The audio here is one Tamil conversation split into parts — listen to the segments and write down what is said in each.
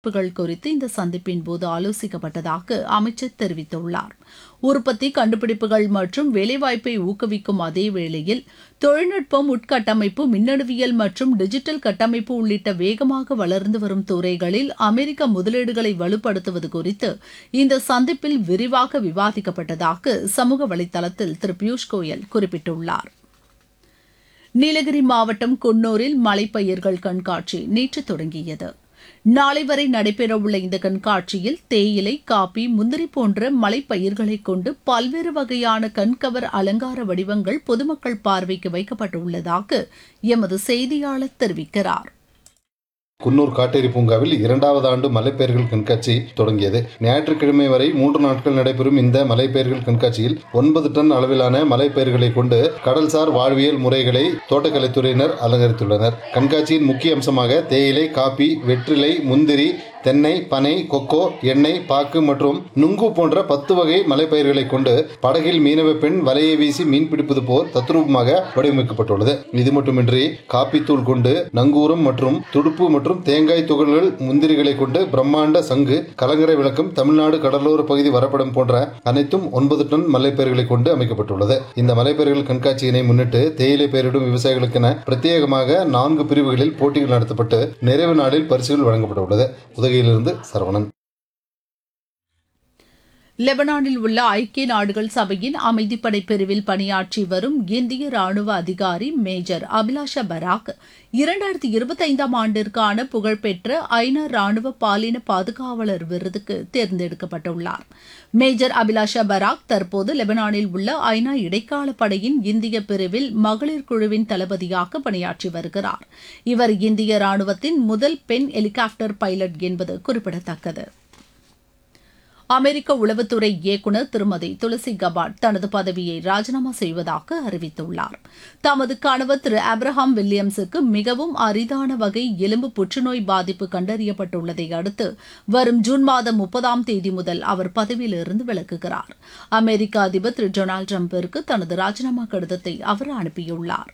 வாய்ப்புகள் குறித்து இந்த சந்திப்பின் போது ஆலோசிக்கப்பட்டதாக அமைச்சர் தெரிவித்துள்ளார் உற்பத்தி கண்டுபிடிப்புகள் மற்றும் வேலைவாய்ப்பை ஊக்குவிக்கும் அதே வேளையில் தொழில்நுட்பம் உட்கட்டமைப்பு மின்னணுவியல் மற்றும் டிஜிட்டல் கட்டமைப்பு உள்ளிட்ட வேகமாக வளர்ந்து வரும் துறைகளில் அமெரிக்க முதலீடுகளை வலுப்படுத்துவது குறித்து இந்த சந்திப்பில் விரிவாக விவாதிக்கப்பட்டதாக சமூக வலைதளத்தில் திரு பியூஷ் கோயல் குறிப்பிட்டுள்ளார் நீலகிரி மாவட்டம் குன்னூரில் மலைப்பயிர்கள் கண்காட்சி நேற்று தொடங்கியது நாளை வரை நடைபெறவுள்ள இந்த கண்காட்சியில் தேயிலை காபி முந்திரி போன்ற மலைப்பயிர்களை கொண்டு பல்வேறு வகையான கண்கவர் அலங்கார வடிவங்கள் பொதுமக்கள் பார்வைக்கு வைக்கப்பட்டுள்ளதாக எமது செய்தியாளர் தெரிவிக்கிறார் குன்னூர் காட்டேரி பூங்காவில் இரண்டாவது ஆண்டு மலைப்பெயர்கள் கண்காட்சி தொடங்கியது ஞாயிற்றுக்கிழமை வரை மூன்று நாட்கள் நடைபெறும் இந்த மலைப்பெயர்கள் கண்காட்சியில் ஒன்பது டன் அளவிலான மலைப்பெயர்களை கொண்டு கடல்சார் வாழ்வியல் முறைகளை தோட்டக்கலைத்துறையினர் அலங்கரித்துள்ளனர் கண்காட்சியின் முக்கிய அம்சமாக தேயிலை காபி வெற்றிலை முந்திரி தென்னை பனை கொக்கோ எண்ணெய் பாக்கு மற்றும் நுங்கு போன்ற பத்து வகை மலைப்பயிர்களை கொண்டு படகில் மீனவ பெண் வலையை வீசி மீன் பிடிப்பது போல் தத்ரூபமாக வடிவமைக்கப்பட்டுள்ளது இது மட்டுமின்றி காப்பித்தூள் கொண்டு நங்கூரம் மற்றும் துடுப்பு மற்றும் தேங்காய் துகள்கள் முந்திரிகளை கொண்டு பிரம்மாண்ட சங்கு கலங்கரை விளக்கம் தமிழ்நாடு கடலோர பகுதி வரப்படம் போன்ற அனைத்தும் ஒன்பது டன் மலைப்பயிர்களை கொண்டு அமைக்கப்பட்டுள்ளது இந்த மலைப்பயிர்கள் கண்காட்சியினை முன்னிட்டு தேயிலை பயிரிடும் விவசாயிகளுக்கென பிரத்யேகமாக நான்கு பிரிவுகளில் போட்டிகள் நடத்தப்பட்டு நிறைவு நாளில் பரிசுகள் வழங்கப்பட உள்ளது உதகையிலிருந்து சரவணன் லெபனானில் உள்ள ஐக்கிய நாடுகள் சபையின் அமைதிப்படை பிரிவில் பணியாற்றி வரும் இந்திய ராணுவ அதிகாரி மேஜர் அபிலாஷா பராக் இரண்டாயிரத்தி இருபத்தைந்தாம் ஆண்டிற்கான புகழ்பெற்ற ஐநா ராணுவ பாலின பாதுகாவலர் விருதுக்கு தேர்ந்தெடுக்கப்பட்டுள்ளார் மேஜர் அபிலாஷா பராக் தற்போது லெபனானில் உள்ள ஐநா இடைக்கால படையின் இந்திய பிரிவில் மகளிர் குழுவின் தளபதியாக பணியாற்றி வருகிறார் இவர் இந்திய ராணுவத்தின் முதல் பெண் ஹெலிகாப்டர் பைலட் என்பது குறிப்பிடத்தக்கது அமெரிக்க உளவுத்துறை இயக்குநர் திருமதி துளசி கபாட் தனது பதவியை ராஜினாமா செய்வதாக அறிவித்துள்ளார் தமது கணவர் திரு அப்ரஹாம் வில்லியம்ஸுக்கு மிகவும் அரிதான வகை எலும்பு புற்றுநோய் பாதிப்பு கண்டறியப்பட்டுள்ளதை அடுத்து வரும் ஜூன் மாதம் முப்பதாம் தேதி முதல் அவர் பதவியிலிருந்து விலகுகிறார் அமெரிக்க அதிபர் திரு டொனால்டு டிரம்பிற்கு தனது ராஜினாமா கடிதத்தை அவர் அனுப்பியுள்ளார்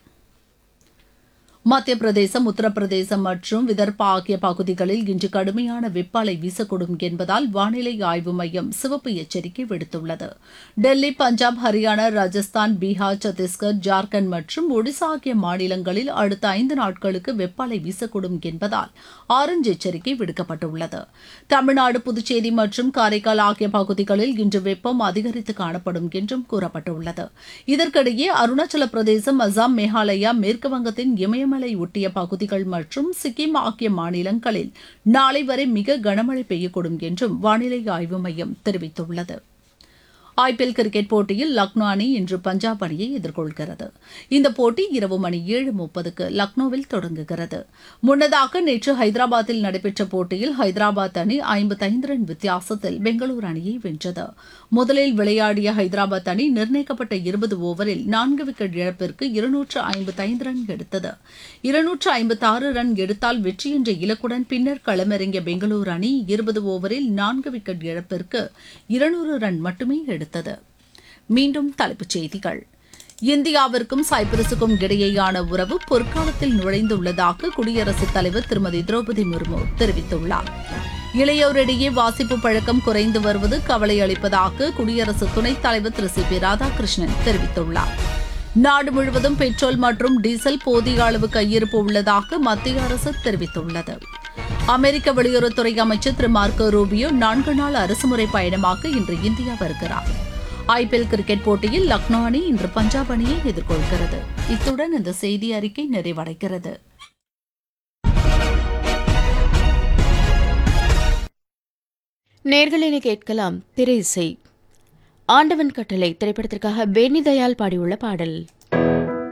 மத்திய பிரதேசம் உத்தரப்பிரதேசம் மற்றும் விதர்பா ஆகிய பகுதிகளில் இன்று கடுமையான வெப்ப அலை வீசக்கூடும் என்பதால் வானிலை ஆய்வு மையம் சிவப்பு எச்சரிக்கை விடுத்துள்ளது டெல்லி பஞ்சாப் ஹரியானா ராஜஸ்தான் பீகார் சத்தீஸ்கர் ஜார்க்கண்ட் மற்றும் ஒடிசா ஆகிய மாநிலங்களில் அடுத்த ஐந்து நாட்களுக்கு வெப்ப அலை வீசக்கூடும் என்பதால் ஆரஞ்சு எச்சரிக்கை விடுக்கப்பட்டுள்ளது தமிழ்நாடு புதுச்சேரி மற்றும் காரைக்கால் ஆகிய பகுதிகளில் இன்று வெப்பம் அதிகரித்து காணப்படும் என்றும் கூறப்பட்டுள்ளது இதற்கிடையே அருணாச்சல பிரதேசம் அசாம் மேகாலயா மேற்குவங்கத்தின் இமயமலை ஒட்டிய பகுதிகள் மற்றும் சிக்கிம் ஆகிய மாநிலங்களில் நாளை வரை மிக கனமழை பெய்யக்கூடும் என்றும் வானிலை ஆய்வு மையம் தெரிவித்துள்ளது ஐபிஎல் கிரிக்கெட் போட்டியில் லக்னோ அணி இன்று பஞ்சாப் அணியை எதிர்கொள்கிறது இந்த போட்டி இரவு மணி ஏழு முப்பதுக்கு லக்னோவில் தொடங்குகிறது முன்னதாக நேற்று ஹைதராபாத்தில் நடைபெற்ற போட்டியில் ஹைதராபாத் அணி ஐம்பத்தைந்து ரன் வித்தியாசத்தில் பெங்களூரு அணியை வென்றது முதலில் விளையாடிய ஹைதராபாத் அணி நிர்ணயிக்கப்பட்ட இருபது ஓவரில் நான்கு விக்கெட் இழப்பிற்கு இருநூற்று ஐம்பத்தைந்து ரன் எடுத்தது இருநூற்று ஐம்பத்தாறு ரன் எடுத்தால் வெற்றி என்ற இலக்குடன் பின்னர் களமிறங்கிய பெங்களூரு அணி இருபது ஓவரில் நான்கு விக்கெட் இழப்பிற்கு இருநூறு ரன் மட்டுமே எடுத்தது மீண்டும் தலைப்புச் செய்திகள் இந்தியாவிற்கும் சைப்ரஸுக்கும் இடையேயான உறவு பொற்காலத்தில் நுழைந்துள்ளதாக குடியரசுத் தலைவர் திருமதி திரௌபதி முர்மு தெரிவித்துள்ளார் இளையோரிடையே வாசிப்பு பழக்கம் குறைந்து வருவது கவலை அளிப்பதாக குடியரசு துணைத் தலைவர் திரு சி பி ராதாகிருஷ்ணன் தெரிவித்துள்ளார் நாடு முழுவதும் பெட்ரோல் மற்றும் டீசல் போதிய அளவு கையிருப்பு உள்ளதாக மத்திய அரசு தெரிவித்துள்ளது அமெரிக்க வெளியுறவுத்துறை அமைச்சர் திரு மார்க்கோ ரூபியோ நான்கு நாள் அரசுமுறை பயணமாக இன்று இந்தியா வருகிறார் ஐபிஎல் கிரிக்கெட் போட்டியில் லக்னோ அணி இன்று பஞ்சாப் அணியை எதிர்கொள்கிறது இத்துடன் இந்த செய்தி அறிக்கை நிறைவடைகிறது நேர்களினை கேட்கலாம் திரை இசை ஆண்டவன் கட்டளை திரைப்படத்திற்காக பேனி தயாள் பாடியுள்ள பாடல்